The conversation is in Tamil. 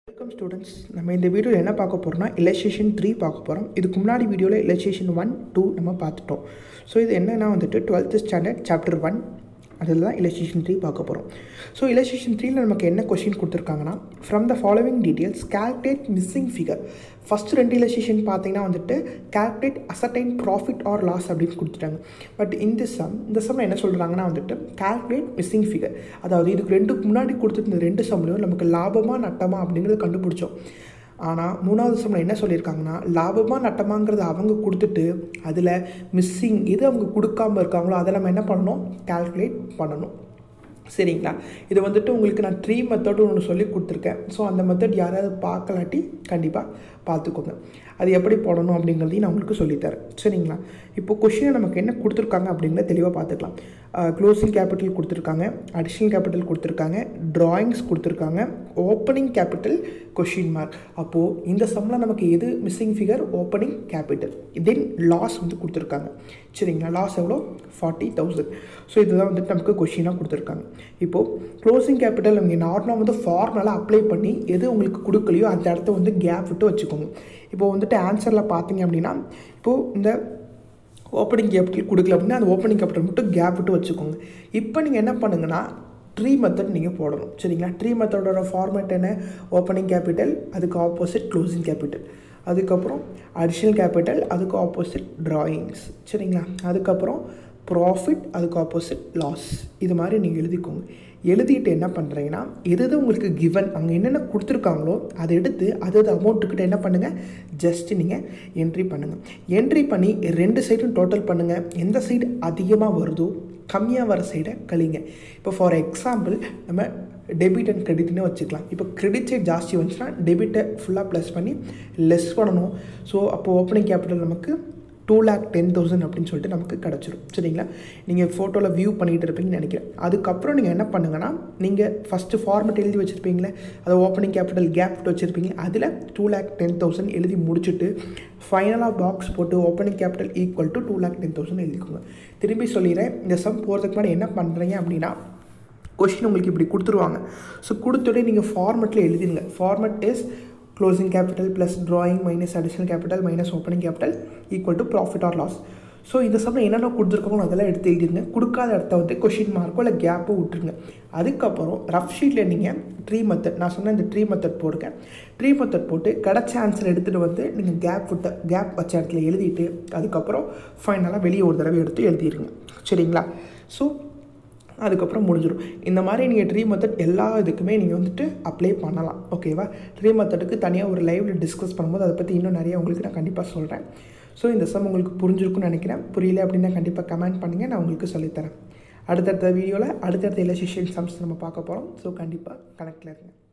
வெல்கம் ஸ்டூடெண்ட்ஸ் நம்ம இந்த வீடியோவில் என்ன பார்க்க போகிறோம்னா இலஸ்ட்ரேஷன் த்ரீ பார்க்க போகிறோம் இதுக்கு முன்னாடி வீடியோவில் இலஸ்ட்ரேஷன் ஒன் டூ நம்ம பார்த்துட்டோம் ஸோ இது என்னென்னா வந்துட்டு டுவெல்த்து ஸ்டாண்டர்ட் சாப்டர் ஒன் அதில் தான் இலஸ்ட்ரேஷன் த்ரீ பார்க்க போகிறோம் ஸோ இலஸ்ட்ரேஷன் த்ரீல நமக்கு என்ன கொஷின் கொடுத்துருக்காங்கன்னா from the following details calculate missing figure first ரெண்டு இலஸ்ட்ரேஷன் பார்த்தீங்கன்னா வந்துட்டு calculate ascertain profit or loss அப்படின்னு கொடுத்துட்டாங்க பட் இந்த சம் இந்த சம் என்ன சொல்கிறாங்கன்னா வந்துட்டு calculate மிஸ்ஸிங் ஃபிகர் அதாவது இதுக்கு ரெண்டுக்கு முன்னாடி கொடுத்துருந்த ரெண்டு சம்லையும் நமக்கு லாபமா நட்டமா அப்படிங்கிறத கண்டுபிடிச்சோம் ஆனால் மூணாவது சம்மில் என்ன சொல்லியிருக்காங்கன்னா லாபமா நட்டமாங்கிறத அவங்க கொடுத்துட்டு அதில் மிஸ்ஸிங் எது அவங்க கொடுக்காம இருக்காங்களோ அதை நம்ம என்ன பண்ணணும் கால்குலேட் பண்ணணும் சரிங்களா இது வந்துட்டு உங்களுக்கு நான் ட்ரீ மெத்தட் ஒன்று சொல்லி கொடுத்துருக்கேன் ஸோ அந்த மெத்தட் யாராவது பார்க்கலாட்டி கண்டிப்பாக பார்த்துக்கோங்க அது எப்படி போடணும் அப்படிங்கிறதையும் நான் உங்களுக்கு சொல்லித்தரேன் சரிங்களா இப்போ கொஷினை நமக்கு என்ன கொடுத்துருக்காங்க அப்படிங்கிறத தெளிவாக பார்த்துக்கலாம் க்ளோசிங் கேபிட்டல் கொடுத்துருக்காங்க அடிஷ்னல் கேபிட்டல் கொடுத்துருக்காங்க ட்ராயிங்ஸ் கொடுத்துருக்காங்க ஓப்பனிங் கேபிட்டல் கொஷின் மார்க் அப்போது இந்த சம்மில் நமக்கு எது missing figure opening capital then loss வந்து கொடுத்துருக்காங்க சரிங்களா லாஸ் எவ்வளோ ஃபார்ட்டி தௌசண்ட் ஸோ இதுதான் வந்துட்டு நமக்கு கொஷினாக கொடுத்துருக்காங்க இப்போது க்ளோசிங் கேபிட்டல் அவங்க நார்மலாக வந்து ஃபார்முலாக அப்ளை பண்ணி எது உங்களுக்கு கொடுக்கலையோ அந்த இடத்த வந்து கேப் விட்டு வச்சுக்கோங்க இப்போது வந்துட்டு ஆன்சரில் பார்த்தீங்க அப்படின்னா இப்போது இந்த ஓப்பனிங் கேபிட்டல் கொடுக்கல அப்படின்னா அந்த ஓப்பனிங் கேபிட்டல் மட்டும் கேப் விட்டு வச்சுக்கோங்க இப்போ நீங்கள் என்ன பண்ணுங்கன்னா ட்ரீ மெத்தட் நீங்கள் போடணும் சரிங்களா ட்ரீ மெத்தடோட ஃபார்மேட் என்ன ஓப்பனிங் கேபிட்டல் அதுக்கு ஆப்போசிட் க்ளோசிங் கேபிட்டல் அதுக்கப்புறம் அடிஷ்னல் கேபிட்டல் அதுக்கு ஆப்போசிட் ட்ராயிங்ஸ் சரிங்களா அதுக்கப்புறம் ப்ராஃபிட் அதுக்கு ஆப்போசிட் லாஸ் இது மாதிரி நீங்கள் எழுதிக்கோங்க எழுதிட்டு என்ன பண்ணுறீங்கன்னா எது எது உங்களுக்கு கிவன் அவங்க என்னென்ன கொடுத்துருக்காங்களோ அதை எடுத்து அது அது அமௌண்ட்டுக்கிட்ட என்ன பண்ணுங்கள் ஜஸ்ட் நீங்கள் என்ட்ரி பண்ணுங்கள் என்ட்ரி பண்ணி ரெண்டு சைடும் டோட்டல் பண்ணுங்கள் எந்த சைடு அதிகமாக வருதோ கம்மியாக வர சைடை கழிங்க இப்போ ஃபார் எக்ஸாம்பிள் நம்ம டெபிட் அண்ட் கிரெடிட்னு வச்சுக்கலாம் இப்போ கிரெடிட் சைட் ஜாஸ்தி வந்துச்சுன்னா டெபிட்டை ஃபுல்லாக ப்ளஸ் பண்ணி லெஸ் பண்ணணும் ஸோ அப்போ ஓப்பனிங் கேபிட்டல் நமக்கு டூ லேக் டென் தௌசண்ட் அப்படின்னு சொல்லிட்டு நமக்கு கிடச்சிரும் சரிங்களா நீங்கள் ஃபோட்டோவில் வியூ பண்ணிகிட்டு இருப்பீங்கன்னு நினைக்கிறேன் அதுக்கப்புறம் நீங்கள் என்ன பண்ணுங்கன்னா நீங்கள் ஃபஸ்ட்டு ஃபார்மெட் எழுதி வச்சுருப்பீங்களே அதை ஓப்பனிங் கேபிட்டல் கேப் விட்டு வச்சுருப்பீங்க அதில் டூ லேக் டென் தௌசண்ட் எழுதி முடிச்சுட்டு ஃபைனலாக பாக்ஸ் போட்டு opening capital equal to two lakh ten thousand எழுதிக்கோங்க திரும்பி சொல்லிடுறேன் இந்த சம் போகிறதுக்கு முன்னாடி என்ன பண்ணுறீங்க அப்படின்னா கொஷின் உங்களுக்கு இப்படி கொடுத்துருவாங்க ஸோ கொடுத்துட்டு நீங்கள் ஃபார்மெட்டில் எழுதிடுங்க format is closing capital plus drawing minus additional capital minus opening capital equal to profit or loss so இந்த சமயம் என்னென்ன கொடுத்துருக்காங்களோ அதெல்லாம் எடுத்து எழுதிருங்க கொடுக்காத இடத்த வந்து கொஷின் மார்க்கோ இல்லை கேப்போ விட்டுருங்க அதுக்கப்புறம் ரஃப் ஷீட்டில் நீங்கள் ட்ரீ மெத்தட் நான் சொன்ன இந்த ட்ரீ மெத்தட் போடுங்க ட்ரீ மெத்தட் போட்டு கிடச்ச ஆன்சர் எடுத்துகிட்டு வந்து நீங்கள் கேப் விட்ட கேப் வச்ச இடத்துல எழுதிட்டு அதுக்கப்புறம் ஃபைனலாக வெளியே ஒரு தடவை எடுத்து எழுதிடுங்க சரிங்களா ஸோ அதுக்கப்புறம் முடிஞ்சிடும் இந்த மாதிரி நீங்கள் ட்ரீ மெத்தட் எல்லா இதுக்குமே நீங்கள் வந்துட்டு அப்ளை பண்ணலாம் ஓகேவா ட்ரீ மெத்தடுக்கு தனியாக ஒரு லைவில் டிஸ்கஸ் பண்ணும்போது அதை பற்றி இன்னும் நிறைய உங்களுக்கு நான் கண்டிப்பாக சொல்கிறேன் ஸோ இந்த சம் உங்களுக்கு புரிஞ்சிருக்குன்னு நினைக்கிறேன் புரியல அப்படின்னா கண்டிப்பாக கமெண்ட் பண்ணுங்கள் நான் உங்களுக்கு சொல்லித்தரேன் அடுத்தடுத்த வீடியோவில் அடுத்தடுத்த இலஸ்ட்ரேஷன் சம்ஸ் நம்ம பார்க்க போகிறோம் ஸோ கண்டிப்பாக கனெக்டில் இருங்க